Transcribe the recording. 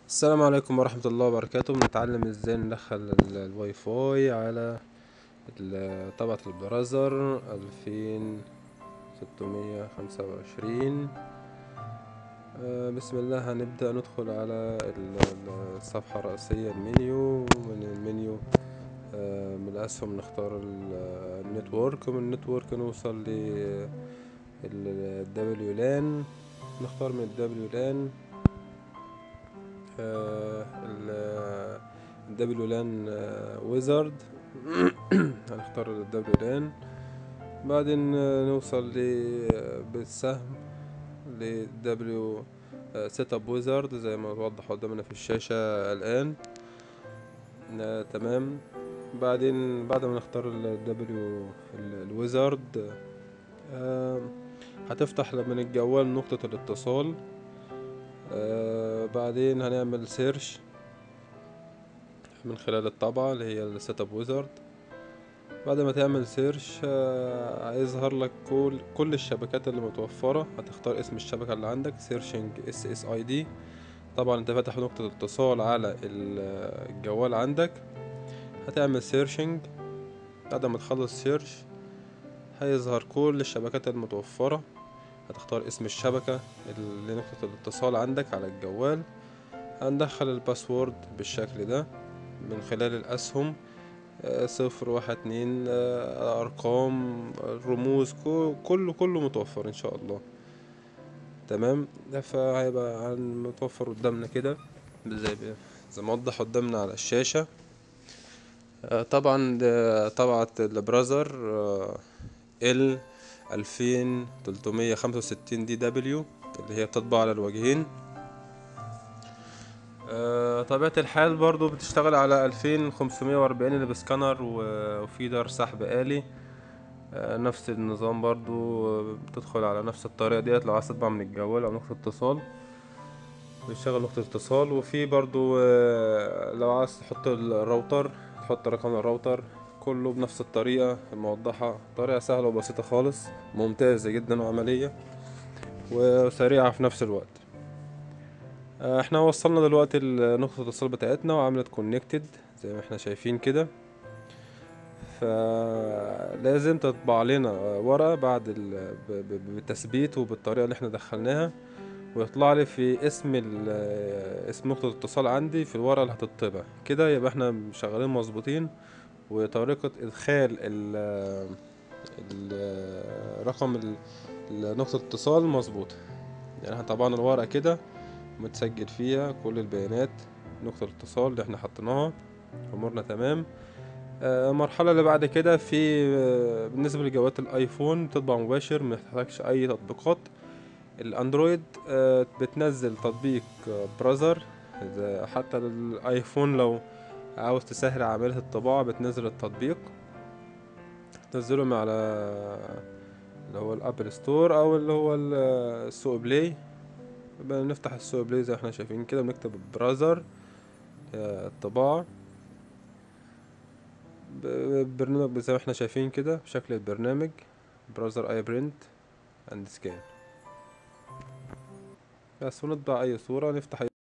السلام عليكم ورحمة الله وبركاته بنتعلم ازاي ندخل ال- الواي فاي على ال- طبعة البراوزر الفين ستمية خمسة وعشرين بسم الله هنبدأ ندخل على ال- ال- الصفحة الرئيسية المنيو من المنيو آه، من الأسهم نختار ال- النتورك ومن النتورك نوصل ل الدبليو لان نختار من الدبليو لان الدبليو لان ويزارد هنختار الدبليو لان بعدين آه، نوصل ل آه، بالسهم لدبليو سيت اب ويزارد زي ما توضح قدامنا في الشاشة الآن آه، تمام بعدين بعد ما نختار الدبليو الويزارد هتفتح من الجوال نقطة الاتصال آه بعدين هنعمل سيرش من خلال الطبعة اللي هي السيت اب ويزارد بعد ما تعمل سيرش آه هيظهر لك كل كل الشبكات اللي متوفرة هتختار اسم الشبكة اللي عندك سيرشنج اس اس اي دي طبعا انت فاتح نقطة اتصال على ال- الجوال عندك هتعمل سيرشنج بعد ما تخلص سيرش هيظهر كل الشبكات المتوفرة هتختار اسم الشبكة اللي نقطة الاتصال عندك على الجوال هندخل الباسورد بالشكل ده من خلال الأسهم آه، صفر واحد اتنين آه، أرقام الرموز كو- كله كله متوفر إن شاء الله تمام ده فهيبقى عن- متوفر قدامنا كده زي زي ما وضح قدامنا على الشاشة آه، طبعا ده طبعة البراذر ال ألفين تلتمية خمسة وستين دي دبليو اللي هي بتطبع على الوجهين آه، طبيعة الحال برضو بتشتغل على ألفين خمسمية وأربعين اللي بسكانر و- وفيدر سحب آلي آه، نفس النظام برضو آه، بتدخل على نفس الطريقة ديت لو عايز تطبع من الجوال أو نقطة اتصال بيشتغل نقطة اتصال وفي برضو آه، لو عايز تحط الراوتر تحط رقم الراوتر كله بنفس الطريقة الموضحة طريقة سهلة وبسيطة خالص ممتازة جدا وعملية وسريعة في نفس الوقت آه، احنا وصلنا دلوقتي لنقطة الاتصال بتاعتنا وعملت كونكتد زي ما احنا شايفين كده فلازم تطبع لنا ورقة بعد ال- ب- ب- بالتثبيت وبالطريقة اللي احنا دخلناها ويطلع لي في اسم ال- اسم نقطة الاتصال عندي في الورقة اللي هتطبع كده يبقى احنا شغالين مظبوطين وطريقة إدخال ال ال- رقم ال- ال- نقطة الاتصال مظبوطة يعني احنا طبعا الورقة كده متسجل فيها كل البيانات نقطة الاتصال اللي احنا حطيناها أمورنا تمام آه، المرحلة اللي بعد كده في آه، بالنسبة لجوالات الآيفون بتطبع مباشر محتاجش أي تطبيقات الأندرويد آه، بتنزل تطبيق آه، براذر إذا حتى الآيفون لو عاوز تسهل عملية الطباعة بتنزل التطبيق تنزله من على اللي هو الابل ستور او اللي هو ال- السوق بلاي بنفتح السوق بلاي زي ما احنا شايفين كده بنكتب براذر آه، الطباعة ب- برنامج زي ما احنا شايفين كده بشكل البرنامج براذر اي برنت اند سكان بس ونطبع اي صورة نفتح